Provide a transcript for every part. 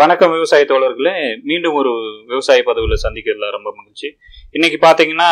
வணக்கம் விவசாய தோழர்களே மீண்டும் ஒரு விவசாய பதவியில் சந்திக்கிறதுல ரொம்ப மகிழ்ச்சி இன்னைக்கு பார்த்தீங்கன்னா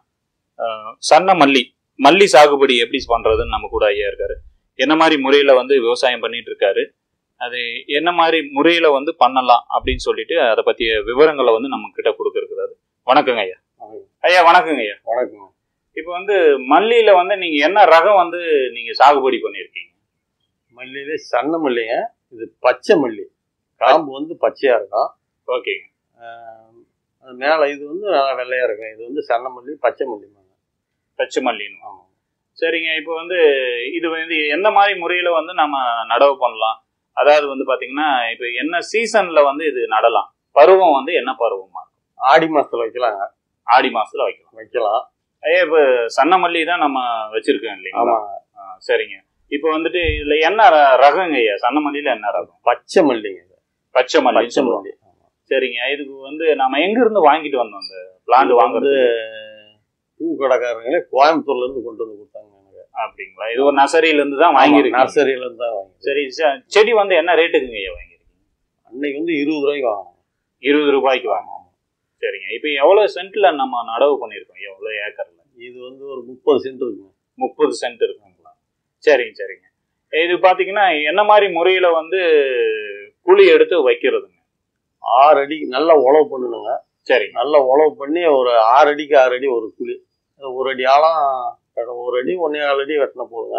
அஹ், சன்ன மல்லி மல்லி சாகுபடி எப்படி பண்றதுன்னு நம்ம கூட ஐயா இருக்காரு என்ன மாதிரி முறையில் வந்து விவசாயம் பண்ணிட்டு இருக்காரு அது என்ன மாதிரி முறையில் வந்து பண்ணலாம் அப்படின்னு சொல்லிட்டு அதை பற்றிய விவரங்களை வந்து நம்ம கிட்ட கொடுக்கறது வணக்கங்க ஐயா ஐயா வணக்கங்க ஐயா வணக்கம் இப்போ வந்து மல்லியில வந்து நீங்க என்ன ரகம் வந்து நீங்க சாகுபடி பண்ணியிருக்கீங்க மல்லியிலே சன்ன மல்லிங்க இது பச்சை மல்லி காம்பு வந்து பச்சையா இருக்கும் ஓகேங்க ஆஹ் அது மேலே இது வந்து நல்லா வெள்ளையா இருக்கும் இது வந்து சன்ன மல்லி பச்சை மல்லி பச்சை மல்லின்னு ஆமாம் சரிங்க இப்போ வந்து இது வந்து எந்த மாதிரி முறையில் வந்து நம்ம நடவு பண்ணலாம் அதாவது வந்து பார்த்தீங்கன்னா இப்போ என்ன சீசனில் வந்து இது நடலாம் பருவம் வந்து என்ன பருவமா இருக்கும் ஆடி மாசத்துல வைக்கலாங்க ஆடி மாசத்துல வைக்கலாம் வைக்கலாம் ஐயா இப்போ சன்ன மல்லி தான் நம்ம வச்சிருக்கோம் இல்லைங்களா ஆமாங்க ஆ, சரிங்க இப்போ வந்துட்டு இதுல என்ன ர- ரகங்க ஐயா சன்ன மல்லியில என்ன ரகம் பச்சை மல்லிங்க இது. பச்சை மல்லி பச்சை மல்லி சரிங்க இதுக்கு வந்து நம்ம எங்க இருந்து வாங்கிட்டு வந்தோம் அந்த பிளான்ட் இது வாங்குறது வந்து பூ கடைக்காரங்களே கோயம்புத்தூர்ல இருந்து கொண்டு வந்து கொடுத்தாங்க எனக்கு அப்படிங்களா இது ஒரு நர்சரியில இருந்து தான் வாங்கியிருக்கேன் நர்சரியில இருந்து தான் வாங்கி சரி ச- செடி வந்து என்ன ரேட்டுக்குங்க ஐயா வாங்கியிருக்கீங்க அன்னைக்கு வந்து இருபது ரூபாய்க்கு வாங்கினோம் இருபது ரூபாய்க்கு வாங்க சரிங்க இப்போ எவ்வளவு சென்ட்ல நம்ம நடவு பண்ணியிருக்கோம் எவ்வளவு ஏக்கர்ல இது வந்து ஒரு முப்பது சென்ட் இருக்குங்க முப்பது சென்ட் இருக்குங்களா சரிங்க சரிங்க இது பாத்தீங்கன்னா என்ன மாதிரி முறையில வந்து குழி எடுத்து வைக்கிறதுங்க ஆறு அடி நல்லா உழவு பண்ணணுங்க சரிங்க நல்லா உழவு பண்ணி ஒரு ஆறு அடிக்கு ஆறு அடி ஒரு குழி அது ஒரு அடி ஆழம் வெட்ட- ஒரு அடி ஒன்றே கால் அடி வெட்டின போதுங்க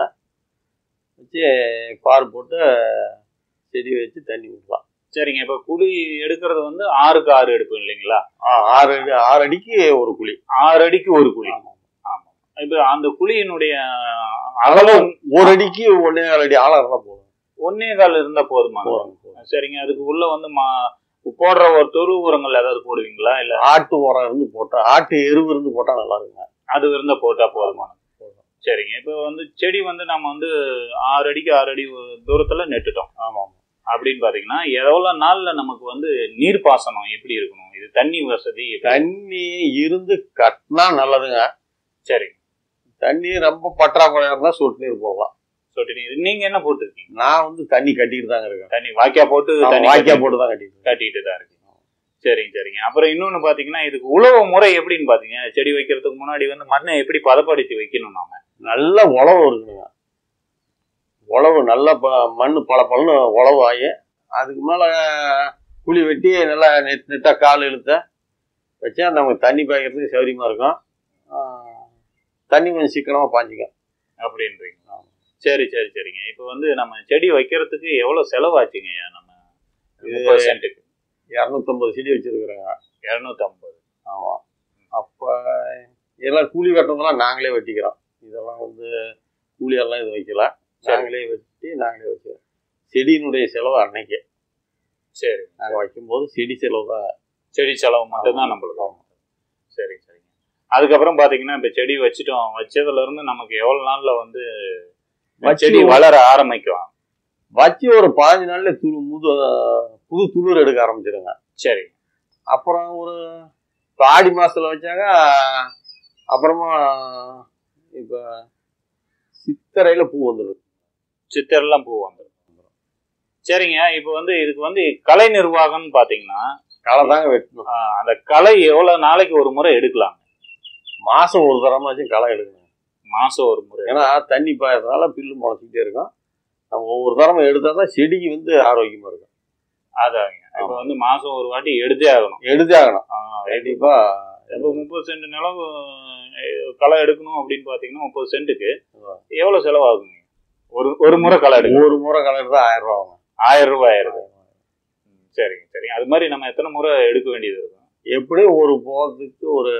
வச்சு பார் போட்டு செடி வச்சு தண்ணி விடலாம் சரிங்க இப்போ குழி எடுக்கிறது வந்து ஆறுக்கு ஆறு எடுப்போம் இல்லைங்களா ஆ ஆறு அடி ஆறு அடிக்கு ஒரு குழி ஆறு அடிக்கு ஒரு குழி ஆமாம். ஆமா இப்போ அந்த குழியினுடைய அகலம் ஒரு அடிக்கு ஒன்றே கால் அடி ஆழம் இருந்தால் போதும் ஒன்னே கால் இருந்தா போதுமா போதும், போதும். சரிங்க அதுக்கு உள்ள வந்து மா- போடுற ஒரு தொழு உரங்கள் ஏதாவது போடுவீங்களா இல்ல ஆட்டு உரம் இருந்து போட்டா ஆட்டு எருவு இருந்து போட்டா நல்லா இருக்குங்க அது இருந்தா போட்டா போதுமா போதும். சரிங்க இப்போ வந்து செடி வந்து நம்ம வந்து ஆறு அடிக்கு ஆறு அடி தூரத்துல நெட்டுட்டோம் ஆமாம் அப்படின்னு பாத்தீங்கன்னா எவ்வளவு நாள்ல நமக்கு வந்து நீர் பாசனம் எப்படி இருக்கணும் இது தண்ணி வசதி எப்படி? தண்ணி இருந்து கட்டினா நல்லதுங்க சரி தண்ணி ரொம்ப பற்றாக்குறையாக இருந்தால் சொட்டு நீர் போடலாம் சொட்டு நீர் நீங்க என்ன போட்டுருக்கீங்க நான் வந்து தண்ணி கட்டிட்டு தாங்க இருக்கேன் தண்ணி வாய்க்கா போட்டு தண்ணி வாய்க்கா கட்டி- போட்டு தான் கட்டிட்டு இருக்கேன். கட்டிட்டு தான் இருக்கீங்க சரிங்க சரிங்க அப்புறம் இன்னொன்னு பாத்தீங்கன்னா இதுக்கு உழவு முறை எப்படின்னு பாத்தீங்க செடி வைக்கிறதுக்கு முன்னாடி வந்து மண்ணை எப்படி பதப்படுத்தி வைக்கணும் நாம நல்ல உழவு இருக்குதுங்க உழவு நல்ல ப மண் பல பழனு உழவு ஆகி அதுக்கு மேலே குழி வெட்டி நல்லா நெட் நெட்டாக கால் இழுத்த வச்சா நமக்கு தண்ணி பாய்க்கிறதுக்கு சௌரியமாக இருக்கும் ஆஹ் தண்ணி கொஞ்சம் சிக்கனமாக பாஞ்சிக்கும் அப்படின்றீங்க ஆமா. சரி சரி சரிங்க இப்போ வந்து நம்ம செடி வைக்கிறதுக்கு எவ்வளவு செலவாச்சுங்க நம்ம இது- முப்பது சென்ட்டுக்கு இரநூத்தம்பது செடி வச்சுருக்குறேங்க இரநூத்தம்பது ஆமாம் அப்போ எல்லாம் கூலி வெட்டுறதெல்லாம் நாங்களே வெட்டிக்கிறோம் இதெல்லாம் வந்து கூலியெல்லாம் இது வைக்கல சரி. நாங்களே வெட்டி நாங்களே வச்சுக்கிறோம் செடியினுடைய செலவு அன்னைக்கு சரி நாங்கள் வைக்கும்போது செடி செலவு தான் செடி செலவு மட்டும்தான் நம்மளுக்கு சரி சரிங்க அதுக்கப்புறம் பாத்தீங்கன்னா இப்ப செடி வச்சுட்டோம் வச்சதுல இருந்து நமக்கு எவ்வளவு நாள்ல வந்து வச்சு செடி வளர ஆரம்பிக்கும் வச்சு ஒரு பதினஞ்சு நாள்ல துளு முது புது துளிர் எடுக்க ஆரம்பிச்சிருங்க சரி அப்புறம் ஒரு இப்போ ஆடி மாசத்துல வச்சாங்க அப்புறமா இப்போ சித்திரையில பூ வந்துடும் சித்தர்லாம் பூ வந்துடும் சரிங்க இப்போ வந்து இதுக்கு வந்து கலை நிர்வாகம்னு பாத்தீங்கன்னா களை தாங்க வெட்டணும் ஆஹ், அந்த களை எவ்வளவு நாளைக்கு ஒரு முறை எடுக்கலாம் மாசம் ஒரு தரமா வச்சு களை எடுக்கணும் மாசம் ஒரு முறை ஏன்னா தண்ணி பாயறதுனால பில்லு முளைச்சிக்கிட்டே இருக்கும் நம்ம ஒவ்வொரு தரமும் எடுத்தால் தான் செடிக்கு வந்து ஆரோக்கியமா இருக்கும் அதாங்க இப்போ வந்து மாசம் ஒரு வாட்டி எடுத்தே ஆகணும் எடுத்தே ஆகணும் ஆஹ், கண்டிப்பா இப்போ முப்பது சென்ட் நிலம் அஹ், களை எடுக்கணும் அப்படின்னு பாத்தீங்கன்னா முப்பது சென்ட்டுக்கு ஆமா. எவ்வளவு செலவாகுங்க ஒரு ஒரு முறை களை எடுக்கணும் ஒரு முறை களை எடுத்தா ஆயிரம் ரூபா ஆகும் ஆயிரம் ரூபாய் ஆயிருது ம், சரிங்க சரிங்க அது மாதிரி நம்ம எத்தனை முறை எடுக்க வேண்டியது இருக்கும் எப்படியும் ஒரு போகிறதுக்கு ஒரு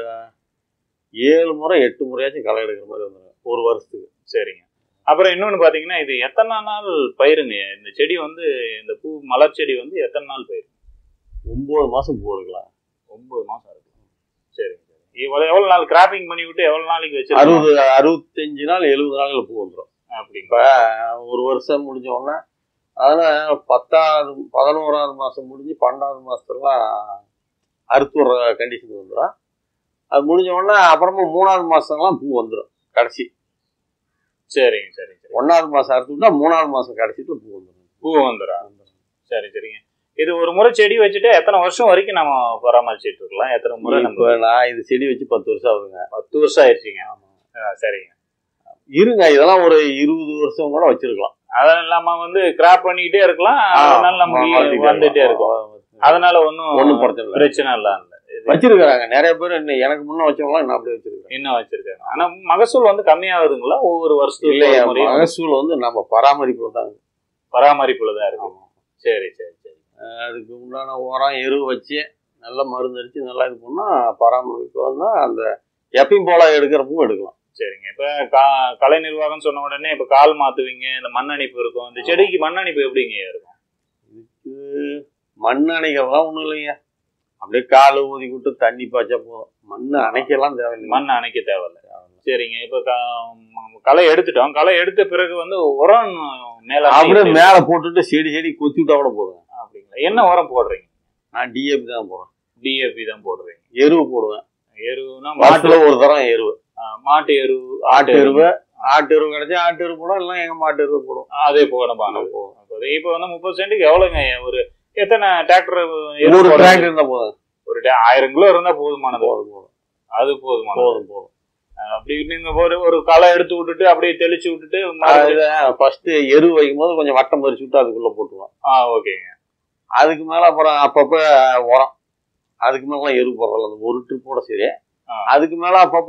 ஏழு முறை எட்டு முறையாச்சும் களை எடுக்கிற மாதிரி வந்துடும் ஒரு வருஷத்துக்கு சரிங்க அப்புறம் இன்னொன்னு பாத்தீங்கன்னா இது எத்தனை நாள் பயிருங்க இந்த செடி வந்து இந்த பூ மலர் செடி வந்து எத்தனை நாள் பயிர் ஒன்பது மாசம் பூ எடுக்கலாம் ஒன்பது மாசம் இருக்கு சரிங்க சரி இவ்வளவு எவ்வளவு நாள் கிராப்பிங் பண்ணி விட்டு எவ்வளவு நாளைக்கு வச்சிருக்கோம் அறுபது அறுபத்தஞ்சு நாள் எழுபது நாள்ல பூ வந்துடும் அப்படிங்க இப்போ ஒரு வருஷம் முடிஞ்ச உடனே அதனால் பத்தாவது பதினோராவது மாதம் முடிஞ்சு பன்னெண்டாவது மாதத்துலாம் அறுத்து விடுற கண்டிஷன் வந்துடும் அது முடிஞ்ச உடனே அப்புறமா மூணாவது மாதம்லாம் பூ வந்துடும் கடைசி சரிங்க சரிங்க சரி ஒன்றாவது மாதம் அறுத்து விட்டா மூணாவது மாதம் கடைசிட்டு பூ வந்துடும் பூ வந்துடும் சரி சரிங்க இது ஒரு முறை செடி வச்சுட்டு எத்தனை வருஷம் வரைக்கும் நம்ம பராமரிச்சிட்டு இருக்கலாம் எத்தனை முறை இப்ப நம்ம நான் இது செடி வச்சு பத்து வருஷம் ஆகுதுங்க பத்து வருஷம் ஆயிடுச்சுங்க ஆ, சரிங்க இருங்க இதெல்லாம் ஒரு இருபது வருஷம் கூட வச்சிருக்கலாம் அதனால நம்ம வந்து கிராப் பண்ணிக்கிட்டே இருக்கலாம் அதனால நமக்கு வளர்த்திட்டே வந்துட்டே இருக்கும் இருக்கலாம். அதனால ஒன்றும் ஒண்ணும் பிரச்சனை இல்லை பிரச்சனை இல்லை இல்ல இது வச்சிருக்காங்க நிறைய பேர் இன்னும் எனக்கு முன்ன வச்சவங்களாம் இன்னும் அப்படியே வச்சிருக்காங்க இன்னும் வச்சிருக்காங்க ஆனா மகசூல் வந்து கம்மியாகுதுங்களா ஒவ்வொரு வருஷத்துக்கு இல்லையா ஒரு முறையும் மகசூல் வந்து நம்ம பராமரிப்புல தான் பராமரிப்புல தான் இருக்கும் சரி சரி சரி அதுக்கு உண்டான உரம் எரு வச்சு நல்லா மருந்து அடிச்சு நல்லா இது பண்ணா பராமரிப்பு வந்தா அந்த எப்பயும் போல எடுக்கிறப்பவும் எடுக்கலாம் சரிங்க இப்ப கா- கலை நிர்வாகம் சொன்ன உடனே இப்ப கால் மாத்துவீங்க இந்த மண்ணணிப்பு இருக்கும் இந்த செடிக்கு மண்ணணிப்பு எப்படிங்க இருக்கும் இதுக்கு மண் அணைக்கிறதுலாம் ஒண்ணும் இல்லைங்க அப்படியே கால் ஊதி விட்டு தண்ணி பாய்ச்சா போதும் மண் அணைக்கலாம் தேவையில்லை மண் அணைக்க தேவையில்ல சரிங்க இப்ப க- ம- களை எடுத்துட்டோம் களை எடுத்த பிறகு வந்து உரம் மேல அப்படியே மேல போட்டுட்டு செடி செடி கொத்தி விட்டா கூட போதும் அப்படிங்களா என்ன உரம் போடுறீங்க நான் டிஏபி தான் போடுறேன் டிஏபி தான் போடுறீங்க எருவு போடுவேன் எருவுனா மாட்டு மாட்டுல ஒரு தரம் எருவு ஆ, மாட்டு எரு ஆட்டு எருவு ஆட்டு எருவு கிடைச்சா ஆட்டு எருவு போடும் இல்லை எங்க மாட்டு எருவு போடும் அதே போடப்பான இப்ப வந்து முப்பது சென்ட்டுக்கு எவ்வளவுங்க ஒரு எத்தனை டிராக்டர் ஒரு டிராக்டர் இருந்தா போதும் ஒரு டே- ஆயிரம் கிலோ இருந்தா போதுமானது போதும் போதும் அது போதுமானது போதும் போதும் அப்படி நீங்க ஒரு ஒரு களை எடுத்து விட்டுட்டு அப்படியே தெளிச்சு விட்டுட்டு மறுபடியும்- ஃபர்ஸ்ட் எரு வைக்கும் போது கொஞ்சம் வட்டம் பறிச்சு விட்டு அதுக்குள்ள போட்டுருவோம் ஆ ஓகேங்க அதுக்கு மேல அப்புறம் அப்பப்ப உரம் அதுக்கு மேல எரு போடுறதில்ல அந்த ஒரு ட்ரிப்போட சரி ஆ. அதுக்கு மேல அப்பப்ப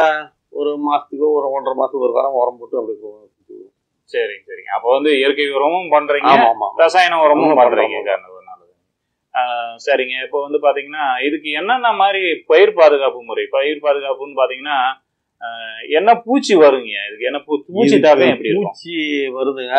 ஒரு மாசத்துக்கு ஒரு ஒன்றரை மாசத்துக்கு ஒரு தரம் உரம் போட்டு அப்படி போடுவோம். சரிங்க சரிங்க அப்ப வந்து இயற்கை உரமும் பண்றீங்க ஆமா ஆமா ரசாயன உரமும் ஆமா, பண்றீங்க ஆமா. காரணம் நல்லது ஆ, சரிங்க இப்போ வந்து பாத்தீங்கன்னா இதுக்கு என்னென்ன மாதிரி பயிர் பாதுகாப்பு முறை பயிர் பாதுகாப்புன்னு பாத்தீங்கன்னா ஆ, என்ன பூச்சி வருங்க இதுக்கு என்ன பூ- பூச்சி இதுக்கு தாக்கம் எப்படி இருக்கும் பூச்சி வருதுங்க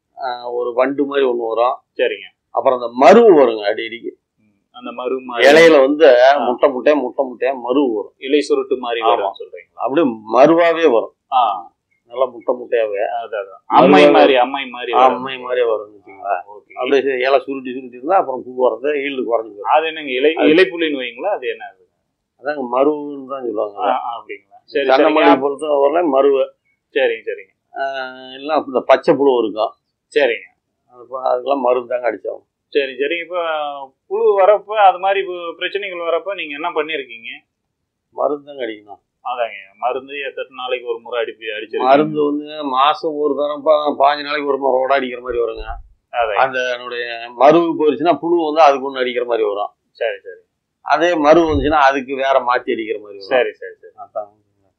ஆ, ஒரு வண்டு மாதிரி ஒண்ணு வரும் சரிங்க அப்புறம் அந்த மருவு வருங்க அடி அடிக்கு ம், அந்த மரு மாதிரி இலையில வந்து முட்டை முட்டையா முட்டை முட்டையா மருவு வரும் இலை சுருட்டு மாதிரி ஆமா. வரும் சொல்றீங்களா அப்படியே மருவாவே வரும் ஆ நல்லா முட்டை முட்டையாவே அதான் அதான். அம்மை மாதிரி அம்மை மாதிரி வரும். அம்மை மாதிரியே வரும்னு வச்சுங்களேன் ஓகே. அப்படியே சரி, இலை சுருட்டி சுருட்டி இருந்தா அப்புறம் பூ வரது ஈல்டு குறைஞ்சு போயிடும் அது என்னங்க இலை இலைப்புலின்னு வைங்களா அது என்ன அது? அதாங்க மருவுன்னு தான் சொல்லுவாங்க ஆ, ஆ, அப்படிங்களா சரி சண்டை சரிங்க மல்லி பொறுத்த வரல மருவு சரிங்க சரிங்க ஆஹ் எல்லாம் இந்த பச்சை புழு இருக்கும் சரிங்க அது ப- அதுக்கெல்லாம் மருந்து தாங்க அடிச்சாகும் சரி சரி இப்போ புழு வரப்ப அது மாதிரி இப்போ பிரச்சனைகள் வரப்ப நீங்க என்ன பண்ணிருக்கீங்க மருந்து தாங்க அடிக்கணும் அதாங்க மருந்து எத்தனை நாளைக்கு ஒரு முறை அடிப்பி அடிச்சிருக்கீங்க மருந்து வந்து மாசம் ஒரு தரம் பா- பாஞ்சு நாளைக்கு ஒரு முறை அடிக்கிற மாதிரி வருங்க அதாங்க அந்த என்னுடைய மருவு போயிருச்சுன்னா புழு வந்து அதுக்கு ஒன்று அடிக்கிற மாதிரி வரும் சரி சரி அதே மரு வந்துச்சுன்னா அதுக்கு வேற மாத்தி அடிக்கிற மாதிரி வரும் சரி சரி சரி அதான்.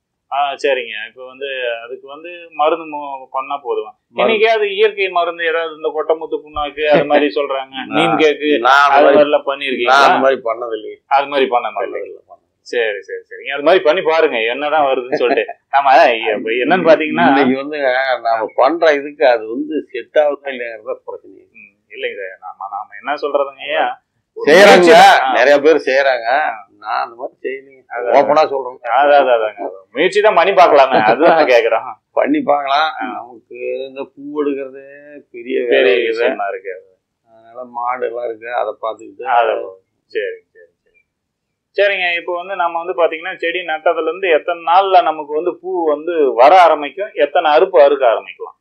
ஆ சரிங்க இப்போ வந்து அதுக்கு வந்து மருந்து மு- பண்ணா போதும் மருந்து. இன்னைக்காவது இயற்கை மருந்து ஏதாவது இந்த கொட்டமுத்து புண்ணாக்கு அது மாதிரி சொல்றாங்க நீம் கேக்கு நான் அந்த அது மாதிரி மாதிரிலாம் நான் பண்ணிருக்கீங்களா அந்த மாதிரி பண்ணது இல்லையே அது மாதிரி பண்ண பண்ணது இல்லை பண்ணது சரி சரி சரிங்க அது மாதிரி பண்ணி பாருங்க என்னதான் வருதுன்னு சொல்லிட்டு ஆமா இப்ப என்னன்னு பாத்தீங்கன்னா இன்னைக்கு வந்து நாம பண்ற இதுக்கு அது வந்து செட் ஆகுதா இல்லையாங்கிறத பிரச்சனை ம், இல்லைங்க சார் நாம நாம என்ன சொல்றதுங்க ஐயா ஒரு செய்யறாங்க முயற்சி தான். ஆ, நிறைய பேர் செய்யறாங்க நான் அந்த மாதிரி செய்யலைங்க அதான். ஓப்பனா சொல்றேன் அதான் அதான், அதாங்க முயற்சி தான் பண்ணி பார்க்கலாமே அதுதான் நான் கேக்குறோம் பண்ணி பார்க்கலாம் நமக்கு இந்த பூ எடுக்கிறது பெரிய வேலை பெரிய இருக்குது விஷயமா இருக்கு அதனால மாடு எல்லாம் இருக்கு அதை பார்த்துக்கிட்டு அது சரி சரி சரி சரிங்க இப்போ வந்து நம்ம வந்து பாத்தீங்கன்னா செடி நட்டதுல இருந்து எத்தனை நாள்ல நமக்கு வந்து பூ வந்து வர ஆரம்பிக்கும் எத்தனை அறுப்பு அறுக்க ஆரம்பிக்கலாம்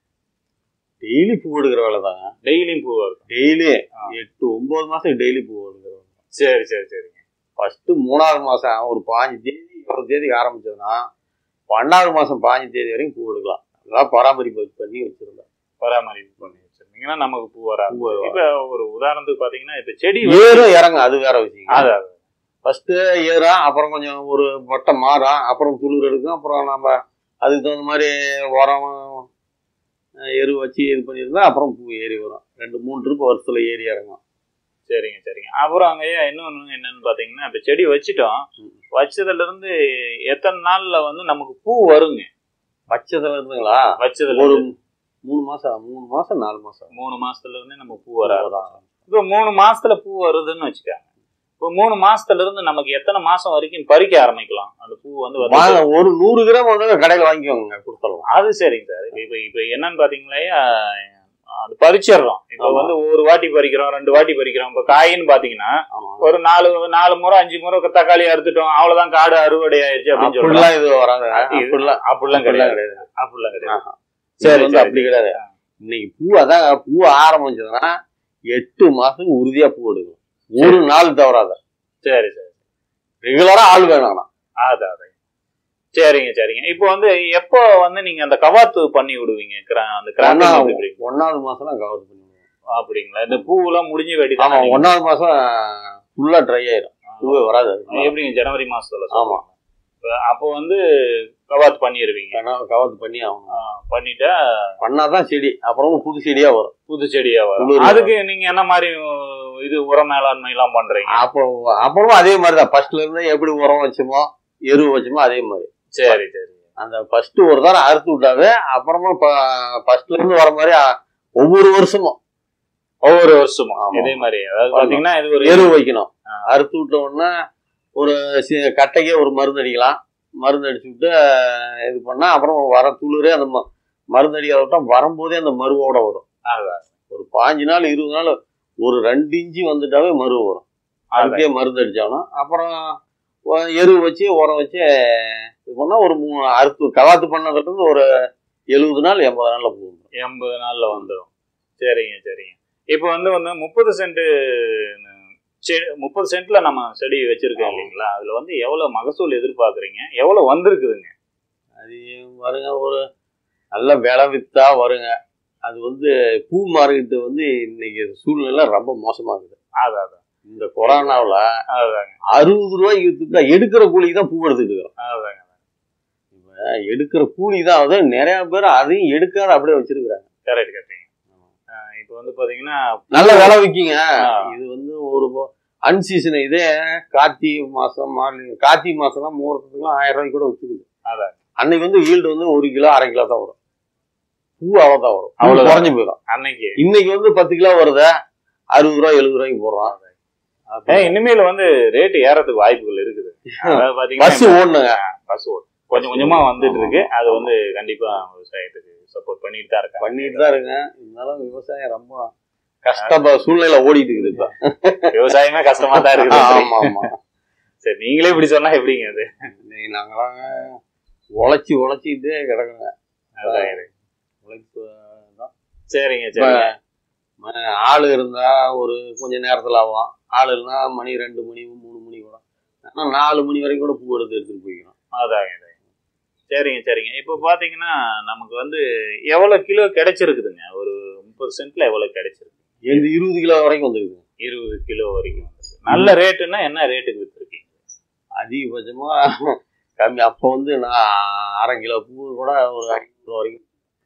டெய்லி பூ எடுக்கிற வேலை தாங்க டெய்லியும் பூ வரும் டெய்லி ஆ. எட்டு ஒன்பது மாசம் டெய்லி பூ எடுக்கிற வேலை சரி சரி சரிங்க ஃபர்ஸ்ட் மூணாவது மாசம் ஒரு பாஞ்சு தேதி இருபது தேதிக்கு ஆரம்பிச்சதுன்னா பன்னெண்டாவது மாசம் பாஞ்சு தேதி வரைக்கும் பூ எடுக்கலாம் அதான் பராமரிப்பு பண்ணி வச்சிருந்தேன் பராமரிப்பு பண்ணி வச்சிருந்தீங்கன்னா நமக்கு பூ வர பூ வரும். இப்ப ஒரு உதாரணத்துக்கு பாத்தீங்கன்னா இப்ப செடி ஏறும் இறங்கும் அது வேற விஷயம் அது அது. ஃபர்ஸ்ட் ஏறும் அப்புறம் கொஞ்சம் ஒரு வட்டம் மாறும் அப்புறம் துளிர் எடுக்கும் அப்புறம் நம்ம அதுக்கு தகுந்த மாதிரி உரம் அஹ், எரு வச்சு இது பண்ணியிருந்தா அப்புறம் பூ ஏறி வரும் ரெண்டு மூணு ட்ரிப் வருஷத்துல ஏறி இறங்கும் சரிங்க சரிங்க அப்புறம் அங்கேயே இன்னொன்னு என்னன்னு பாத்தீங்கன்னா இப்ப செடி வச்சுட்டோம் ம். வச்சதுல இருந்து எத்தனை நாள்ல வந்து நமக்கு பூ வருங்க பச்சைதுல இருந்துங்களா வச்சதுல ஒரு இருந்து மூணு மாசம் மூணு மாசம் நாலு மாசம் மூணு மாசத்துல இருந்து நமக்கு பூ வர ஆரம்பிக்கும். இப்ப மூணு மாசத்துல பூ வருதுன்னு வச்சுக்காங்க இப்ப மூணு மாசத்துல இருந்து நமக்கு எத்தனை மாசம் வரைக்கும் பறிக்க ஆரம்பிக்கலாம் அந்த பூ வந்து வந்து வாங்க ஒரு நூறு கிராம் வந்து கடையில் வாங்கிக்கோங்க கொடுத்துடலாம் அது சரிங்க சார் இப்ப இப்ப இப்ப என்னன்னு பாத்தீங்களே அது பறிச்சிடுறோம் இப்ப ஆமா. வந்து ஒரு வாட்டி பறிக்கிறோம் ரெண்டு வாட்டி பறிக்கிறோம் இப்ப காயின்னு பாத்தீங்கன்னா ஆமா ஒரு நாலு நாலு முறை அஞ்சு முறை தக்காளி அறுத்துட்டோம் அவ்வளவுதான் காடு அறுவடை ஆயிடுச்சு அப்படின்னு சொல்றோம் அப்படிலாம் இது வராது இது- அப்படிலாம் அப்படிலாம் அப்படிலாம் கிடையாது கிடையாது அப்படிலாம் கிடையாது ஆஹா. சரி, இது வந்து சரி. அப்படி கிடையாது இன்னைக்கு பூ அதான் பூ ஆரம்பிச்சதுன்னா எட்டு மாசத்துக்கு உறுதியா பூ எடுக்கும் ஒரு நாள் தவறாத சரி சரி ரெகுலரா ஆள் வேணும் ஆனா அதான் அதான் சரிங்க சரிங்க இப்போ வந்து எப்போ வந்து நீங்க அந்த கவாத்து பண்ணி விடுவீங்க கிரா- அந்த கிராண்டிங் ஒண்ணா- எப்படி விடுவீங்க? ஒன்னாவது மாசம் தான் கவர் பண்ணுவோம் அப்படிங்களா இந்த பூவெல்லாம் முடிஞ்சு ஆமா வெட்டி ஒன்னாவது மாசம் ஃபுல்லா ட்ரை ஆயிரும் பூவே வராது அதுக்கு. எப்படிங்க ஜனவரி மாசத்துல ஆமா. சொல்லுங்க. இப்ப அப்போ வந்து கவாத்து பண்ணிடுவீங்க கன- கவாத்து பண்ணி ஆகணும் ஆ, பண்ணிட்டா பண்ணாதான் செடி அப்புறம் புது செடியா வரும் புது செடியா வரும் துளிர் அதுக்கு நீங்க என்ன மாதிரி உ- இது உர மேலாண்மை எல்லாம் பண்றீங்க அப்போ அப்புறமும் அதே மாதிரி தான் ஃபர்ஸ்ட்ல இருந்து எப்படி உரம் வச்சோமோ எரு வச்சோமோ அதே மாதிரி சரி சரி அந்த ஃபர்ஸ்ட் ஒரு தடவை அறுத்து விட்டாவே அப்புறமா ஃபர்ஸ்ட்ல இருந்து வர மாதிரி அ- ஒவ்வொரு வருஷமும் ஒவ்வொரு வருஷமும் ஆமா. இதே மாதிரி அதாவது ஆமா. பாத்தீங்கன்னா இது ஒரு எரு வைக்கணும் ஆ. அறுத்து விட்ட உடனே ஒரு சி- கட்டைக்கே ஒரு மருந்து அடிக்கலாம் மருந்து அடிச்சு விட்டு அஹ், இது பண்ணா அப்புறம் வர துளிரே அந்த ம- மருந்து அடிக்காத விட்டா வரும்போதே அந்த மருவோட வரும் அதான். ஒரு பாஞ்சு நாள் இருபது நாள் ஒரு ரெண்டு இன்ச்சு வந்துட்டாவே மரு வரும் அதான். அதுக்கே மருந்து அடிச்சாலும் அப்புறம் ஒ- எரு வச்சு உரம் வச்சு இது பண்ணா ஒரு மூணு அறுத்து கவாத்து பண்ணதுல இருந்து ஒரு எழுபது நாள் எண்பது நாள்ல போகும் எண்பது நாள்ல வந்துடும் சரிங்க சரிங்க இப்போ வந்து வந்து முப்பது சென்ட் முப்பது சென்ட்ல நம்ம செடி வச்சிருக்கோம் ஆமா. இல்லைங்களா அதுல வந்து எவ்வளவு மகசூல் எதிர்பார்க்கறீங்க எவ்வளவு வந்திருக்குதுங்க அது வருங்க ஒரு நல்ல விலை வித்தா வருங்க அது வந்து பூ மார்க்கெட்டு வந்து இன்னைக்கு சூழ்நிலை ரொம்ப மோசமா இருக்குது அதான் அதான் இந்த கொரோனாவில் அதாங்க அறுபது ரூபாய்க்கு வித்துட்டா எடுக்கிற கூலிக்கு தான் பூ எடுத்துட்டு இருக்கிறோம் அதாங்க இப்ப எடுக்கிற கூலி தான் அது நிறைய பேர் அதையும் எடுக்காத அப்படியே வச்சிருக்கிறாங்க கரெக்ட் கரெக்டுங்க இப்போ வந்து பாத்தீங்கன்னா நல்ல விலை விற்கிங்க ஆ. இது வந்து ஒரு அன்சீசன் இதே கார்த்திகை மாசம் மார்கழி கார்த்திகை மாசம்லாம் முகூர்த்தத்துக்குலாம் ஆயிரம் ரூபாய்க்கு கூட வித்துக்குது அதான். அன்னைக்கு வந்து ஈல்டு வந்து ஒரு கிலோ அரை கிலோ தான் வரும் பூ அவ்வளோ தான் வரும் அவ்வளோ அவ்வளவுதான். குறைஞ்சு போயிடும் அன்னைக்கு இன்னைக்கு வந்து பத்து கிலோ வருது அறுபது ரூபா எழுபது ரூபாய்க்கு போடுறான் ஏன் இனிமேல் வந்து ரேட் ஏறதுக்கு வாய்ப்புகள் இருக்குது அதாவது பஸ் பாத்தீங்கன்னா ஓடணுங்க பஸ் கொஞ்சம் கொஞ்சமா வந்துட்டு இருக்கு அது வந்து கண்டிப்பா விவசாயத்துக்கு சப்போர்ட் பண்ணிட்டு தான் இருக்காங்க பண்ணிட்டு தான் இருங்க இருந்தாலும் விவசாயம் ரொம்ப கஷ்ட சூழ்நிலை ஓடிட்டு இருக்குது இப்ப விவசாயமே கஷ்டமா தான் இருக்குது ஆமா ஆமா சரி நீங்களே இப்படி சொன்னா எப்படிங்க அது இன்னைக்கு நாங்களாம் உழைச்சி உழைச்சிக்கிட்டே கிடக்குங்க அதான் இது. உழைப்பு தான் சரிங்க இப்ப சரிங்க ம- ஆளு இருந்தா ஒரு கொஞ்ச நேரத்துல ஆகும் ஆள் இல்லைன்னா மணி ரெண்டு மணி மூணு மணி கூட ஆனா நாலு மணி வரைக்கும் கூட பூ எடுத்து எடுத்துட்டு போய்க்கிறோம் அதாங்க இது. சரிங்க சரிங்க இப்போ பாத்தீங்கன்னா நமக்கு வந்து எவ்வளவு கிலோ கிடைச்சிருக்குதுங்க ஒரு முப்பது சென்ட்ல எவ்வளவு கிடைச்சிருக்கு எந்த இருபது கிலோ வரைக்கும் வந்துருக்குது இருபது கிலோ வரைக்கும் வந்திருக்கு. நல்ல ரேட்டுன்னா என்ன ரேட்டுக்கு வித்துருக்கீங்க அதிகபட்சமா கம்மி அப்போ வந்து நான் அரை கிலோ பூ கூட ஒரு ஐநூறு ரூபா வரைக்கும்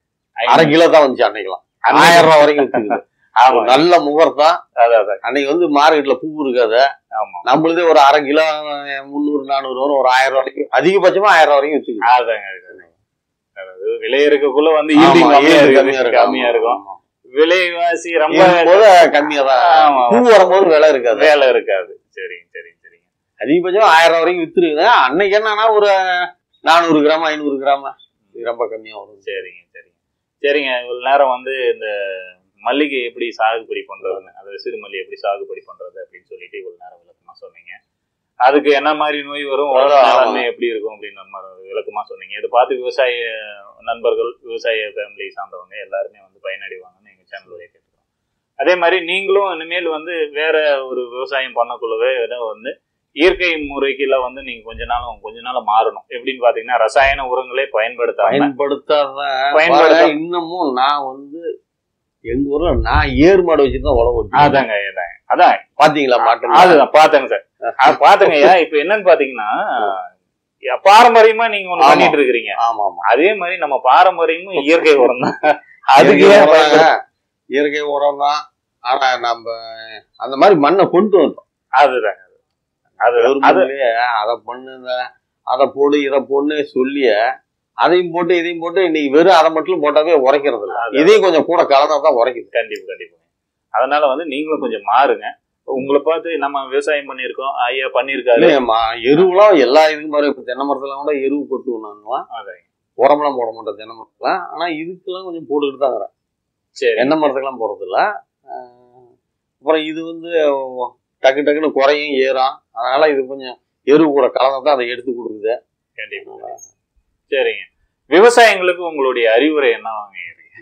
அரை கிலோ தான் வந்துச்சு அன்னைக்கெல்லாம் ஆயிரம் ரூபா வரைக்கும் வித்துக்குது ஆமா ஒரு நல்ல முகூர்த்தம் அதான் அதான் அன்னைக்கு வந்து மார்க்கெட்ல பூ இருக்காது ஆமா நம்மளுதே ஒரு அரை கிலோ முந்நூறு நானூறு வரும் ஒரு ஆயிரம் ரூபா வரைக்கும் அதிகபட்சமா ஆயிரம் ரூபா வரைக்கும் வித்துக்குது அதாங்க அதாங்க. அதாவது விலை இருக்கக்குள்ள வந்து ஆமா, yielding கம்மியா yield இருக்குது கம்மியா இருக்கும் ஆமா. விலைவாசி ரொம்ப இருக்கும்போது கம்மியா தான் ஆமா. பூ வரும்போது விலை இருக்காது வேலை இருக்காது சரிங்க சரிங்க சரிங்க அதிகபட்சம் ஆயிரம் ரூபா வரைக்கும் வித்துருங்க அன்னைக்கு என்னன்னா ஒரு நானூறு கிராம் ஐநூறு கிராம் இது ரொம்ப கம்மியா வரும் சரிங்க சரிங்க சரிங்க இவ்வளவு நேரம் வந்து இந்த மல்லிகை எப்படி சாகுபடி பண்றதுன்னு அதாவது சிறுமல்லி எப்படி சாகுபடி பண்றது அப்படின்னு சொல்லிட்டு இவ்வளவு நேரம் விளக்கமா சொன்னீங்க அதுக்கு என்ன மாதிரி நோய் வரும் உரம் ஆமா. மேலாண்மை எப்படி இருக்கும் அப்படின்னு நம்ம விளக்கமா சொன்னீங்க இதை பார்த்து விவசாய நண்பர்கள் விவசாய ஃபேமிலி சார்ந்தவங்க எல்லாருமே வந்து பயனடைவாங்கன்னு எங்க சேனல் வழியாக கேட்டுக்கிறோம் அதே மாதிரி நீங்களும் இனிமேல் வந்து வேற ஒரு விவசாயம் பண்ணக்குள்ளவே ஏதோ வந்து இயற்கை முறைக்குள்ள வந்து நீங்க கொஞ்ச நாளும் கொஞ்ச நாள் மாறணும் எப்படின்னு பாத்தீங்கன்னா ரசாயன உரங்களே பயன்படுத்தாம பயன்படுத்தாதான் பயன்படுத்த- பாருங்க, இன்னமும் நான் வந்து எங்க ஊர்ல நான் ஏர் மாடு வச்சுட்டு தான் உழவு ஓட்டி அதாங்க அதாங்க அதான் பாத்தீங்களா மாட்டு அதுதான் பாத்தேங்க சார் அது பாத்தேங்க ஐயா இப்ப என்னன்னு பாத்தீங்கன்னா யா- பாரம்பரியமா நீங்க ஒண்ணு ஆமா. பண்ணிட்டு இருக்கிறீங்க ஆமா ஆமா அதே மாதிரி நம்ம பாரம்பரியமும் இயற்கை உரம் தான் அதுக்கு இயற்கை ஏன் உரம் பயன்படுத்த- தான். இயற்கை உரம் தான் ஆனா நம்ம அந்த மாதிரி மண்ணை கொண்டு வந்தோம் அதுதாங்க அது அது கவர்மெண்ட்லயே அதை பண்ணு இந்த- அதை போடு இதை போடுன்னு சொல்லி அதையும் போட்டு இதையும் போட்டு இன்னைக்கு வெறும் அதை மட்டும் போட்டாவே உரைக்கிறது இல்ல அதான். இதையும் கொஞ்சம் கூட கலந்தா தான் உரைக்குது கண்டிப்பா கண்டிப்பா அதனால வந்து நீங்களும் கொஞ்சம் மாறுங்க உங்களை பார்த்து நம்ம விவசாயம் பண்ணியிருக்கோம் ஐயா பண்ணியிருக்காரு இல்லையம்மா எருவுலாம் எல்லா இதுக்கும் மாதிரி இப்ப தென்னை மரத்துல கூட எருவு கொட்டுவோம் நாங்களாம் அதாங்க. உரம்லாம் போட மாட்டோம் தென்னை மரத்துல ஆனா இதுக்கெல்லாம் கொஞ்சம் போட்டுக்கிட்டு தான் இருக்கிறேன் சரி தென்னை மரத்துக்கெல்லாம் போறது இல்ல ஆஹ் அப்புறம் இது வந்து டக்கு டக்குன்னு குறையும் ஏறும் அதனால இது கொஞ்சம் எருவு கூட கலந்தா தான் அதை எடுத்து கொடுக்குது கண்டிப்பா சரிங்க விவசாயிங்களுக்கு உங்களுடைய அறிவுரை என்ன வாங்க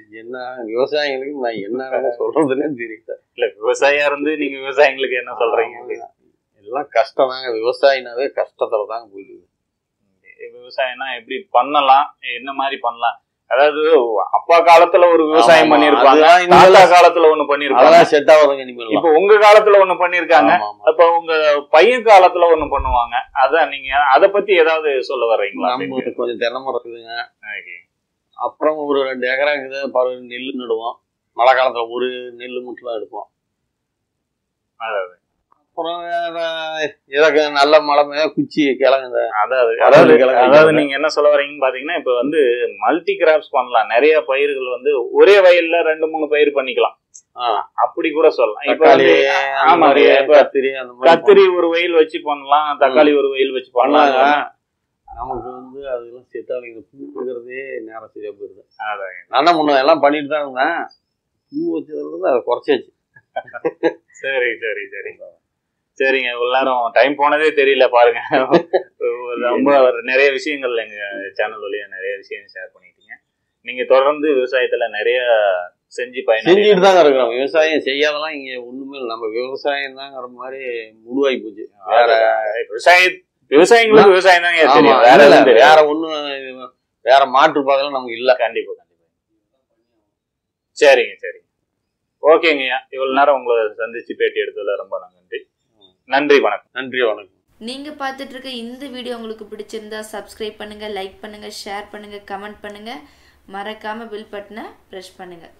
என்ன விவசாயிகளுக்கு நான் என்ன சொல்றதுன்னே தெரியல இல்ல விவசாயியா இருந்து நீங்க விவசாயிங்களுக்கு என்ன சொல்றீங்க எல்லாம் கஷ்டம் தாங்க விவசாயினாவே கஷ்டத்துல தாங்க போயிடுது விவசாயம்னா எப்படி பண்ணலாம் என்ன மாதிரி பண்ணலாம் அதாவது அப்பா காலத்துல ஒரு விவசாயம் ஆமா, பண்ணிருப்பாங்க அதெல்லாம் இனிமேல் தாத்தா காலத்துல ஒண்ணு பண்ணிருப்பாங்க அதெல்லாம் செட் ஆகுதுங்க இனிமேல் இப்ப உங்க காலத்துல ஒண்ணு பண்ணிருக்காங்க ஆமா, ஆமா. அப்ப உங்க பையன் காலத்துல ஒண்ணு பண்ணுவாங்க அதான் நீங்க அத பத்தி ஏதாவது சொல்ல வர்றீங்களா நம்ம கொஞ்சம் தென்னை மரம் இருக்குதுங்க Okay. அப்புறம் ஒரு ரெண்டு ஏக்கரா இருக்குது பரு நெல் நடுவோம் மழை காலத்துல ஒரு நெல் மட்டும் தான் எடுப்போம் அதாவது அப்புறம் வேற ஏதோ நல்ல மழை பெய்ய குச்சி கிழங்கு இந்த அதாவது அதாவது அதாவது கிழங்கு அதாவது வைக்கிறது. நீங்க என்ன சொல்ல வர்றீங்கன்னு பாத்தீங்கன்னா இப்ப வந்து மல்டி கிராப்ஸ் பண்ணலாம் நிறைய பயிர்கள் வந்து ஒரே வயல்ல ரெண்டு மூணு பயிர் பண்ணிக்கலாம் ஆ, அப்படி கூட சொல்லலாம் இப்ப தக்காளி வந்து அந்த ஆமா, மாதிரி இப்ப கத்திரி அந்த மாதிரி கத்திரி ஒரு வயல் வச்சு பண்ணலாம் தக்காளி ஒரு வயல் வச்சு பண்ணலாங்க பண்ணலாம் நமக்கு வந்து அதெல்லாம் செட் ஆகல இந்த பூ இருக்கிறதே நேரம் சரியா போயிருது அதான். நான் என்ன பண்ணுவேன் எல்லாம் பண்ணிட்டு தான் இருந்தேன் பூ வச்சதுல இருந்து அதை குறைச்சாச்சு சரி சரி சரி சரிங்க இவ்வளவு நேரம் டைம் போனதே தெரியல பாருங்க ரொம்ப ஒரு நிறைய விஷயங்கள் எங்க சேனல் வழியா நிறைய விஷயம் ஷேர் பண்ணிட்டீங்க நீங்க தொடர்ந்து விவசாயத்துல நிறைய செஞ்சு பயன் செஞ்சுட்டு தாங்க இருக்கிறோம் விவசாயம் செய்யாதெல்லாம் இங்க ஒண்ணுமே இல்லை நம்ம விவசாயம் தாங்கிற மாதிரி முழுவாகி போச்சு வேற விவசாய விவசாயிங்களுக்கு விவசாயம் தாங்க ஆமா, தெரியும் வேற இல்ல, எதுவும் தெரியாது வேற ஒண்ணும் வேற மாற்று பாதைலாம் நமக்கு இல்ல கண்டிப்பா கண்டிப்பா சரிங்க சரிங்க ஓகேங்கய்யா இவ்வளவு நேரம் உங்களை சந்திச்சு பேட்டி எடுத்ததுல ரொம்ப நன்றி நன்றி வணக்கம் நன்றி வணக்கம் நீங்கள் பார்த்துட்டு இருக்க இந்த வீடியோ உங்களுக்கு பிடிச்சிருந்தா சப்ஸ்கிரைப் பண்ணுங்கள் லைக் பண்ணுங்கள் ஷேர் பண்ணுங்கள் கமெண்ட் பண்ணுங்கள் மறக்காமல் பில் பட்டனை ப்ரெஷ் பண்ணுங்கள்